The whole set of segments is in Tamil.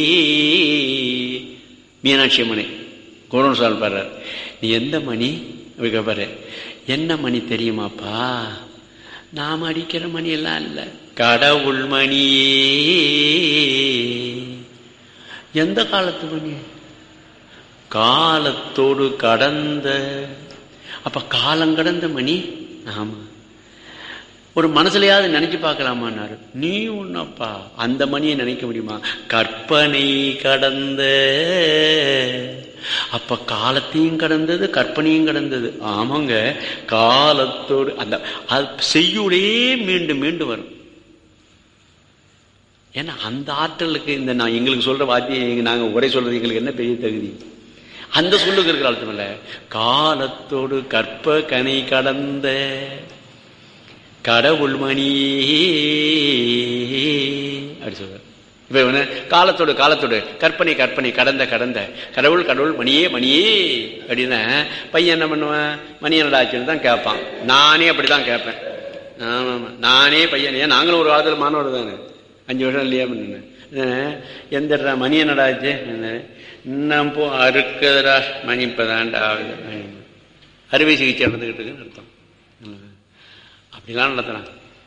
மீனாட்சி அம்மனை குரோன் சால் பாடுறார் நீ எந்த மணி அப்படி கேட்பாரு என்ன மணி தெரியுமாப்பா நாம் அடிக்கிற மணி எல்லாம் இல்ல கடவுள் மணியே எந்த காலத்து மணி காலத்தோடு கடந்த அப்ப காலம் கடந்த மணி ஆமா ஒரு மனசுலயாவது நினைச்சு பார்க்கலாமான்னாரு நீ உன்னப்பா அந்த மணியை நினைக்க முடியுமா கற்பனை கடந்த அப்ப காலத்தையும் கடந்தது கற்பனையும் கடந்தது ஆமாங்க காலத்தோடு அந்த அது செய்யுளே மீண்டும் மீண்டும் வரும் ஏன்னா அந்த ஆற்றலுக்கு இந்த நான் எங்களுக்கு சொல்ற வாத்தியம் நாங்க உரை சொல்றது எங்களுக்கு என்ன பெரிய தகுதி அந்த சொல்லுக்கு இருக்கிற அர்த்தம் இல்ல காலத்தோடு கற்ப கனை கடந்த கடவுள் மணியே அப்படி சொல்ற இப்ப இவன காலத்தோடு காலத்தோடு கற்பனை கற்பனை கடந்த கடந்த கடவுள் கடவுள் மணியே மணியே அப்படின்னா பையன் என்ன பண்ணுவேன் மணி என்னடாச்சுன்னு தான் கேட்பான் நானே அப்படிதான் கேட்பேன் ஆமா ஆமா நானே பையன் ஏன் நாங்களும் ஒரு காலத்துல மாணவர் தானே அஞ்சு வருஷம் இல்லையா பண்ணேன் எந்த மணி என்னடாச்சு இன்னும் போ அறுக்குதுடா மணி இப்பதான்டா ஆகுது அறுவை சிகிச்சை நடந்துகிட்டு இருக்குன்னு அர்த்தம் அப்படிலாம் நடத்துறான்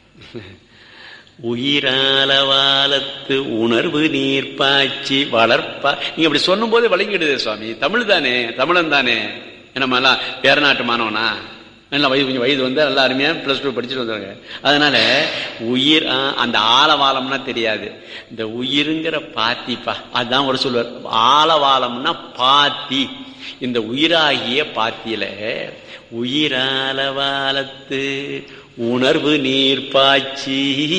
உயிராலவாலத்து உணர்வு நீர் பாய்ச்சி வளர்ப்பா நீங்க அப்படி சொல்லும் போது வழங்கிடுது சுவாமி தமிழ் தானே தமிழன் தானே என்னமெல்லாம் வேற நாட்டு மாணவனா நல்லா வயது கொஞ்சம் வயது வந்து நல்லா அருமையா பிளஸ் டூ படிச்சுட்டு வந்தாங்க அதனால உயிர் அந்த ஆலவாலம்னா தெரியாது இந்த உயிருங்கிற பாத்திப்பா அதுதான் ஒரு சொல்லுவார் ஆலவாலம்னா பாத்தி இந்த உயிராகிய பாத்தியில உயிராலவாலத்து உணர்வு நீர் பாய்ச்சி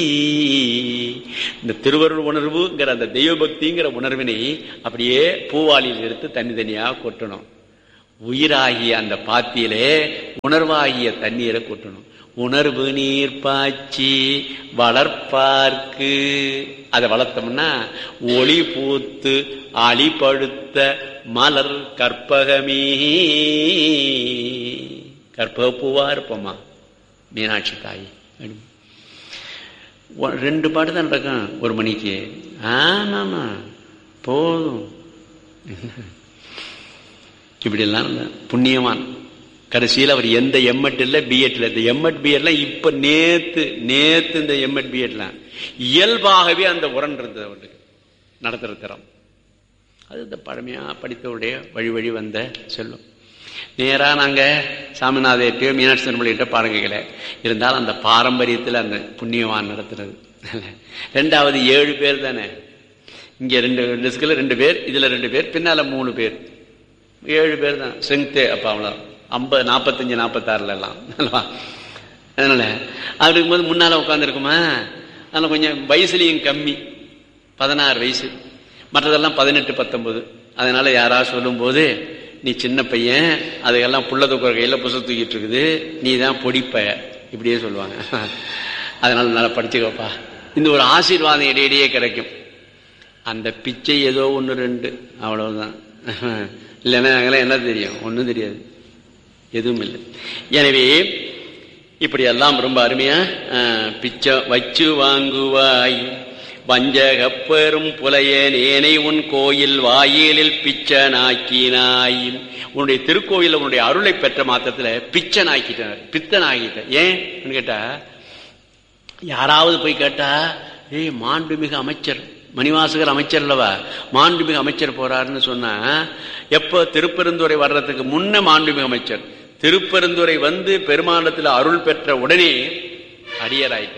இந்த திருவருள் உணர்வுங்கிற அந்த தெய்வ பக்திங்கிற உணர்வினை அப்படியே பூவாளியில் எடுத்து தனித்தனியா கொட்டணும் உயிராகிய அந்த பாத்தியிலே உணர்வாகிய தண்ணீரை கொட்டணும் உணர்வு நீர் பாய்ச்சி வளர்ப்பார்க்கு அதை வளர்த்தோம்னா ஒளி பூத்து அழிப்படுத்த மலர் கற்பகமே கற்பக பூவா இருப்போமா மீனாட்சி தாய் ரெண்டு பாட்டு தான் நடக்கும் ஒரு மணிக்கு ஆமாமா போதும் இப்படியெல்லாம் புண்ணியவான் கடைசியில் அவர் எந்த எம்எட் இல்லை பிஎட் இல்லை இந்த எம்எட் பிஎட்லாம் இப்ப நேத்து நேத்து இந்த எம்எட் பிஎட்லாம் இயல்பாகவே அந்த உரன் இருந்தது அவருக்கு நடத்துற திறம் அது இந்த பழமையா படித்தவருடைய வழி வழி வந்த செல்லும் நேரா நாங்க சாமிநாதையிட்டோ மீனாட்சி திருமலையிட்ட பாடம் கேட்கல இருந்தாலும் அந்த பாரம்பரியத்தில் அந்த புண்ணியவான் நடத்துறது ரெண்டாவது ஏழு பேர் தானே இங்க ரெண்டு டிஸ்கில் ரெண்டு பேர் இதுல ரெண்டு பேர் பின்னால மூணு பேர் ஏழு பேர் தான் ஸ்ட்ரென்த்து அப்போ அவ்வளோ ஐம்பது நாற்பத்தஞ்சு நாற்பத்தாறுல எல்லாம் அதனால அப்படி இருக்கும்போது முன்னால உட்காந்துருக்குமா அதனால கொஞ்சம் வயசுலையும் கம்மி பதினாறு வயசு மற்றதெல்லாம் பதினெட்டு பத்தொன்பது அதனால யாராவது சொல்லும்போது நீ சின்ன பையன் அதுக்கெல்லாம் புள்ள தூக்குற கையில் புச தூக்கிட்டு இருக்குது நீ தான் பொடிப்ப இப்படியே சொல்லுவாங்க அதனால நல்லா படிச்சுக்கப்பா இந்த ஒரு ஆசீர்வாதம் இடையிடையே கிடைக்கும் அந்த பிச்சை ஏதோ ஒன்று ரெண்டு அவ்வளவுதான் இல்லைன்னா நாங்களாம் என்ன தெரியும் ஒன்றும் தெரியாது எதுவும் இல்லை எனவே இப்படி எல்லாம் ரொம்ப அருமையா பிச்சை வச்சு வாங்குவாய் வஞ்சகப்பெரும் புலையன் ஏனை உன் கோயில் வாயிலில் பிச்சனாக்கினாய் உன்னுடைய திருக்கோயில் உன்னுடைய அருளை பெற்ற மாத்திரத்துல பிச்சன் ஆக்கிட்டனர் பித்தன் ஆகிட்ட ஏன் கேட்டா யாராவது போய் கேட்டா ஏய் மாண்புமிகு அமைச்சர் மணிவாசகர் அமைச்சர் அல்லவா மாண்புமிகு அமைச்சர் போறாருன்னு சொன்னா எப்ப திருப்பெருந்துறை வர்றதுக்கு முன்ன மாண்புமிகு அமைச்சர் திருப்பெருந்துறை வந்து பெருமாண்டத்தில் அருள் பெற்ற உடனே அடியராயிட்டார்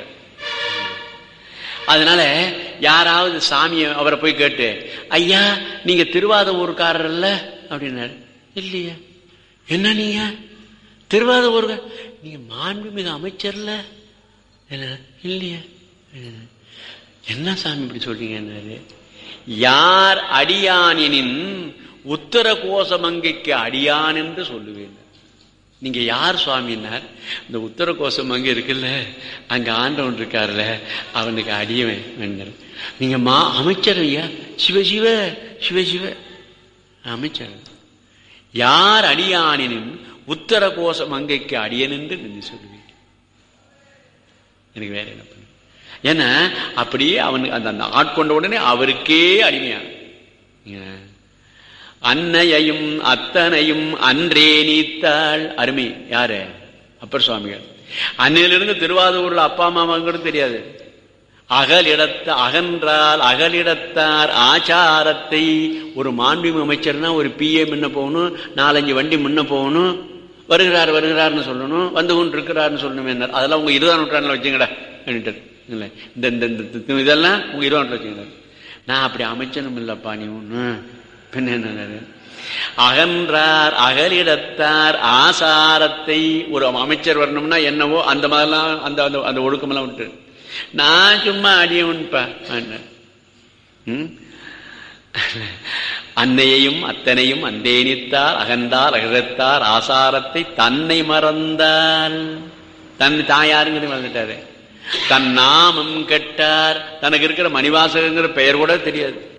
அதனால யாராவது சாமியை அவரை போய் கேட்டு ஐயா நீங்க திருவாத ஊருக்காரர் இல்ல அப்படின்னாரு இல்லையா என்ன நீங்க திருவாத ஊருக்க நீங்க மாண்புமிகு அமைச்சர்ல இல்லையா என்ன சாமி இப்படி சொல்றீங்கன்னாரு யார் அடியானின் உத்தர கோசமங்கைக்கு அடியான் என்று சொல்லுவேன் நீங்க யார் சுவாமின்னார் இந்த உத்தர கோசம் அங்க இருக்குல்ல அங்க ஆண்டவன் இருக்காருல்ல அவனுக்கு அடியவன் வேண்டார் நீங்க மா அமைச்சர் ஐயா சிவசிவ சிவசிவ அமைச்சர் யார் அடியானின் உத்தர கோசம் அங்கைக்கு அடியன் என்று நீங்க சொல்லுவீங்க எனக்கு வேற என்ன பண்ண ஏன்னா அப்படியே அவனுக்கு அந்த அந்த ஆட்கொண்ட உடனே அவருக்கே அடிமையான அன்னையையும் அத்தனையும் அன்றே நீத்தாள் அருமை யாரு அப்பர் சுவாமிகள் அன்னையிலிருந்து திருவாதூர்ல அப்பா அம்மாங்கிறது தெரியாது அகலிடத்த அகன்றால் அகலிடத்தார் ஆச்சாரத்தை ஒரு மாண்புமிகு அமைச்சர்னா ஒரு பிஏ முன்ன போகணும் நாலஞ்சு வண்டி முன்ன போகணும் வருகிறார் வருகிறார்னு சொல்லணும் வந்து கொண்டு இருக்கிறார்னு சொல்லணும் என்ன அதெல்லாம் உங்க இருபதாம் நூற்றாண்டுல வச்சுங்கடா இல்லை இந்த இந்த இதெல்லாம் உங்க இருபதாம் நூற்றாண்டு வச்சுங்கடா நான் அப்படி அமைச்சனும் இல்லப்பா நீ ஒண்ணு பின்ன என்ன அகன்றார் அகலிடத்தார் ஆசாரத்தை ஒரு அமைச்சர் வரணும்னா என்னவோ அந்த மாதிரிலாம் அந்த அந்த ஒழுக்கமெல்லாம் விட்டு நான் சும்மா அடியவன்பா அன்னையையும் அத்தனையும் அந்தேனித்தார் அகந்தார் அகழத்தார் ஆசாரத்தை தன்னை மறந்தால் தன் தாயாருங்கிறது மறந்துட்டாரு தன் நாமம் கெட்டார் தனக்கு இருக்கிற மணிவாசகங்கிற பெயர் கூட தெரியாது